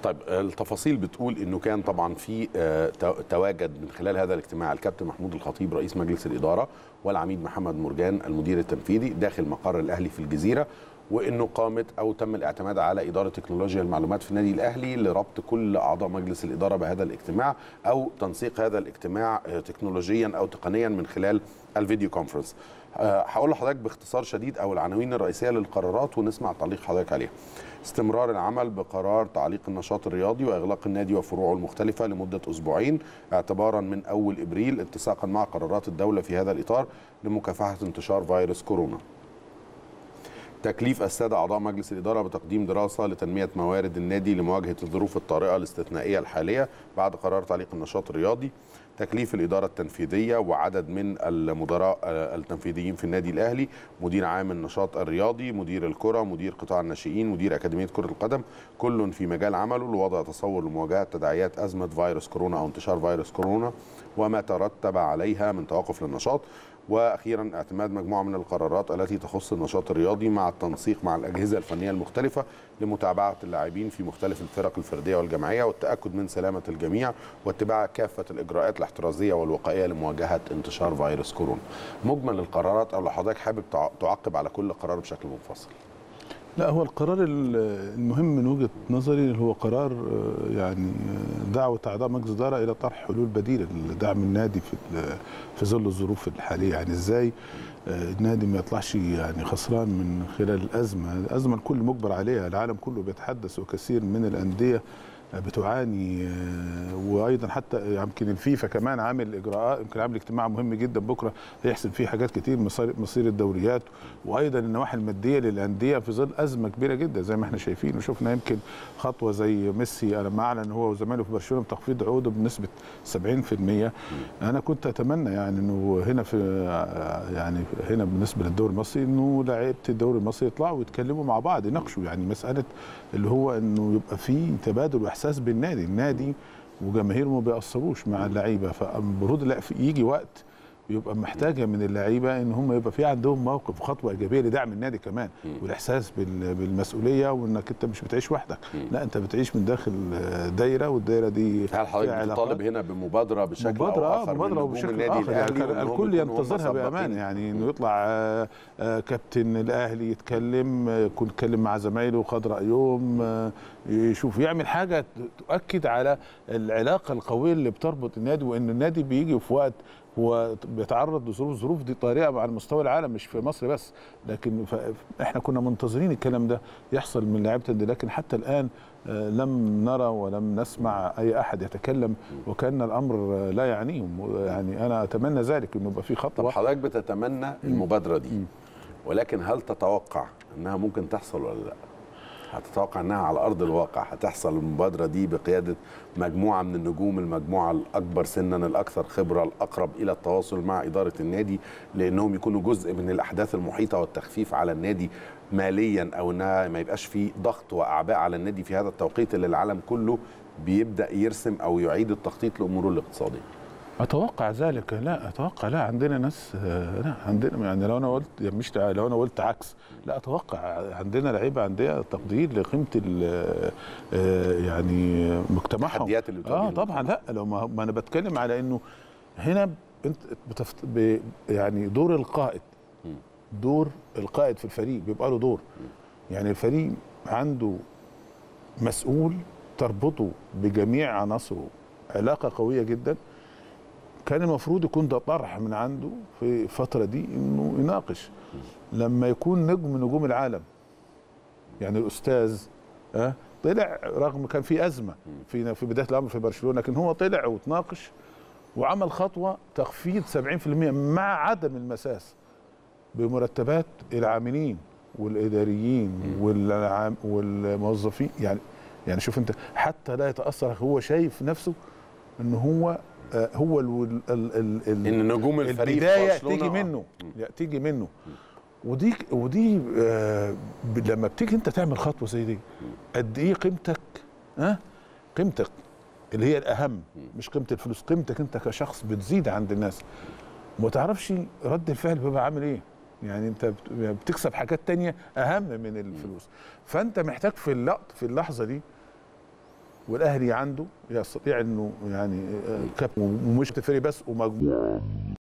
طيب التفاصيل بتقول انه كان طبعا في آه، تو- تواجد من خلال هذا الاجتماع الكابتن محمود الخطيب رئيس مجلس الاداره والعميد محمد مرجان المدير التنفيذي داخل مقر الاهلي في الجزيره وانه قامت او تم الاعتماد على اداره تكنولوجيا المعلومات في النادي الاهلي لربط كل اعضاء مجلس الاداره بهذا الاجتماع او تنسيق هذا الاجتماع آه، تكنولوجيا او تقنيا من خلال الفيديو كونفرنس آه، هقول لحضرتك باختصار شديد او العناوين الرئيسيه للقرارات ونسمع تعليق حضرتك عليها استمرار العمل بقرار تعليق النشاط الرياضي واغلاق النادي وفروعه المختلفه لمده اسبوعين اعتبارا من اول ابريل اتساقا مع قرارات الدوله في هذا الاطار لمكافحه انتشار فيروس كورونا. تكليف الساده اعضاء مجلس الاداره بتقديم دراسه لتنميه موارد النادي لمواجهه الظروف الطارئه الاستثنائيه الحاليه بعد قرار تعليق النشاط الرياضي تكليف الاداره التنفيذيه وعدد من المدراء آه، التنفيذيين في النادي الاهلي مدير عام النشاط الرياضي مدير الكره مدير قطاع الناشئين مدير اكاديميه كره القدم كل في مجال عمله لوضع تصور لمواجهه تداعيات ازمه فيروس كورونا او انتشار فيروس كورونا وما ترتب عليها من توقف للنشاط واخيرا اعتماد مجموعه من القرارات التي تخص النشاط الرياضي مع التنسيق مع الاجهزه الفنيه المختلفه لمتابعه اللاعبين في مختلف الفرق الفرديه والجماعيه والتاكد من سلامه الجميع واتباع كافه الاجراءات الاحترازيه والوقائيه لمواجهه انتشار فيروس كورونا. مجمل القرارات او لو حضرتك حابب تع- تعقب على كل قرار بشكل منفصل. لا هو القرار ال- المهم من وجهه نظري اللي هو قرار آه، يعني آه، دعوه اعضاء مجلس الاداره الى طرح حلول بديله لدعم النادي في ال- في ظل الظروف الحاليه يعني ازاي آه، النادي ما يطلعش يعني خسران من خلال الازمه، الازمه الكل مجبر عليها، العالم كله بيتحدث وكثير من الانديه بتعاني آه، وايضا حتى يمكن الفيفا كمان عامل اجراءات يمكن عامل اجتماع مهم جدا بكره هيحسم فيه حاجات كتير مصير مصير الدوريات وايضا النواحي الماديه للانديه في ظل ازمه كبيره جدا زي ما احنا شايفين وشفنا يمكن خطوه زي ميسي لما اعلن هو وزمايله في برشلونه بتخفيض عقوده بنسبه 70% انا كنت اتمنى يعني انه هنا في يعني هنا بالنسبه للدوري المصري انه لعيبه الدوري المصري يطلعوا ويتكلموا مع بعض يناقشوا يعني مساله اللي هو انه يبقى في تبادل واحساس بالنادي النادي وجماهيره ما بيأثروش مع اللعيبه فالمفروض لا في- يجي وقت يبقى محتاجه من اللعيبه ان هم يبقى في عندهم موقف خطوه ايجابيه لدعم النادي كمان والاحساس بال- بالمسؤوليه وانك انت مش بتعيش وحدك لا انت بتعيش من داخل دايره والدايره دي هل فيها حضرتك علاقات. بتطالب هنا بمبادره بشكل مبادرة او اه اخر من مبادرة نجوم وبشكل النادي آخر يعني الاهلي وإنهم الكل يكونوا هم ينتظرها سباقين؟ بأمانة يعني إنه يطلع آه، آه، كابتن الأهلي يتكلم آه، يكون يتكلم مع زمايله وخد رأيهم آه، يشوف يعمل حاجة تؤكد على العلاقة القوية اللي بتربط النادي وإن النادي بيجي في وقت هو بيتعرض لظروف ظروف دي طارئه على مستوى العالم مش في مصر بس لكن ف- احنا كنا منتظرين الكلام ده يحصل من لعيبه النادي لكن حتى الان آه، لم نرى ولم نسمع اي احد يتكلم وكان الامر آه، لا يعنيهم يعني انا اتمنى ذلك انه يبقى في طب خطوه حضرتك بتتمنى المبادره دي ولكن هل تتوقع انها ممكن تحصل ولا لا؟ هتتوقع انها على ارض الواقع هتحصل المبادره دي بقياده مجموعه من النجوم المجموعه الاكبر سنا الاكثر خبره الاقرب الى التواصل مع اداره النادي لانهم يكونوا جزء من الاحداث المحيطه والتخفيف على النادي ماليا او انها ما يبقاش في ضغط واعباء على النادي في هذا التوقيت اللي العالم كله بيبدا يرسم او يعيد التخطيط لاموره الاقتصاديه. اتوقع ذلك لا اتوقع لا عندنا ناس آه، لا عندنا يعني لو انا قلت يعني مش لو انا قلت عكس لا اتوقع عندنا لعيبه عندها تقدير لقيمه ال- آه، يعني مجتمعهم التحديات اللي بتواجه اه طبعا لا لو ما, ما انا بتكلم على انه هنا انت بتفت... ب... يعني دور القائد دور القائد في الفريق بيبقى له دور يعني الفريق عنده مسؤول تربطه بجميع عناصره علاقه قويه جدا كان المفروض يكون ده طرح من عنده في الفتره دي انه يناقش لما يكون نجم من نجوم العالم يعني الاستاذ أه طلع رغم كان في ازمه في في بدايه الامر في برشلونه لكن هو طلع وتناقش وعمل خطوه تخفيض 70% مع عدم المساس بمرتبات العاملين والاداريين والعام والموظفين يعني يعني شوف انت حتى لا يتاثر هو شايف نفسه ان هو آه، هو ال ال ال ال ان نجوم الفريق في البدايه برشلونة تيجي آه. منه لا، تيجي منه ودي ودي آه ب- لما بتيجي انت تعمل خطوه زي دي قد ايه قيمتك ها قيمتك اللي هي الاهم مش قيمه الفلوس قيمتك انت كشخص بتزيد عند الناس ما تعرفش رد الفعل بيبقى عامل ايه يعني انت بت- بتكسب حاجات تانية اهم من الفلوس فانت محتاج في اللقط في اللحظه دي والاهلي عنده يستطيع انه يعني آه، كابتن ومش تفري بس ومجموعه